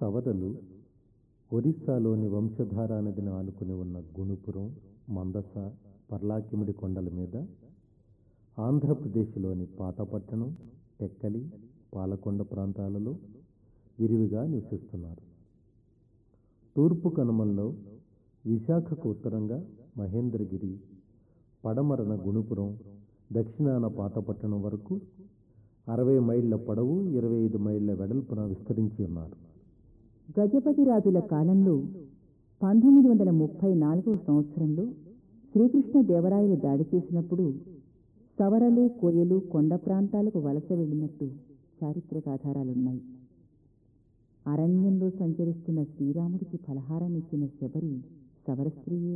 సవరలు ఒరిస్సాలోని వంశధార నదిని ఆనుకుని ఉన్న గుణుపురం మందస పర్లాకిమిడి కొండల మీద ఆంధ్రప్రదేశ్లోని పాతపట్టణం టెక్కలి పాలకొండ ప్రాంతాలలో విరివిగా నివసిస్తున్నారు తూర్పు కనుమల్లో విశాఖకు ఉత్తరంగా మహేంద్రగిరి పడమరన గుణుపురం దక్షిణాన పాతపట్టణం వరకు అరవై మైళ్ళ పొడవు ఇరవై ఐదు మైళ్ళ వెడల్పున విస్తరించి ఉన్నారు గజపతి రాజుల కాలంలో పంతొమ్మిది వందల ముప్పై నాలుగవ సంవత్సరంలో శ్రీకృష్ణదేవరాయలు దాడి చేసినప్పుడు సవరలు కోయలు కొండ ప్రాంతాలకు వలస వెళ్ళినట్టు చారిత్రక ఆధారాలున్నాయి అరణ్యంలో సంచరిస్తున్న శ్రీరాముడికి ఫలహారం ఇచ్చిన శబరి సవర స్త్రీయే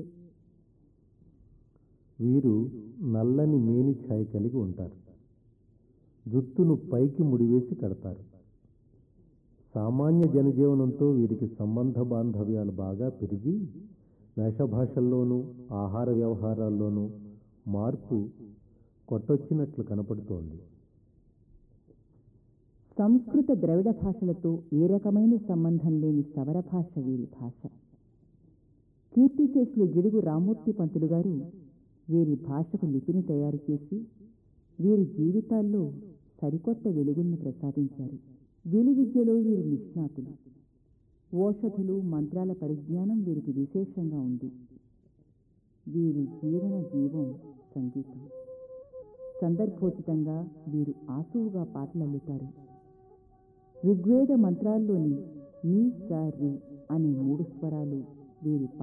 వీరు నల్లని మేని ఛాయ కలిగి ఉంటారు జుట్టును పైకి ముడివేసి కడతారు సామాన్య జనజీవనంతో వీరికి సంబంధ బాంధవ్యాలు బాగా పెరిగి వేషభాషల్లోనూ ఆహార వ్యవహారాల్లోనూ మార్పు కొట్టొచ్చినట్లు కనపడుతోంది సంస్కృత ద్రవిడ భాషలతో ఏ రకమైన సంబంధం లేని సవర భాష వీరి భాష కీర్తిశేషులు గిడుగు రామూర్తి పంతులు గారు వీరి భాషకు లిపిని తయారు చేసి వీరి జీవితాల్లో సరికొత్త వెలుగుల్ని ప్రసాదించారు విలు విద్యలో వీరు నిష్ణాతులు ఓషధులు మంత్రాల పరిజ్ఞానం వీరికి విశేషంగా ఉంది వీరి జీవన జీవం సంగీతం సందర్భోచితంగా వీరు ఆసువుగా పాటలల్లుతారు ఋగ్వేద మంత్రాల్లోని నీ సా రి అనే మూడు స్వరాలు వీరి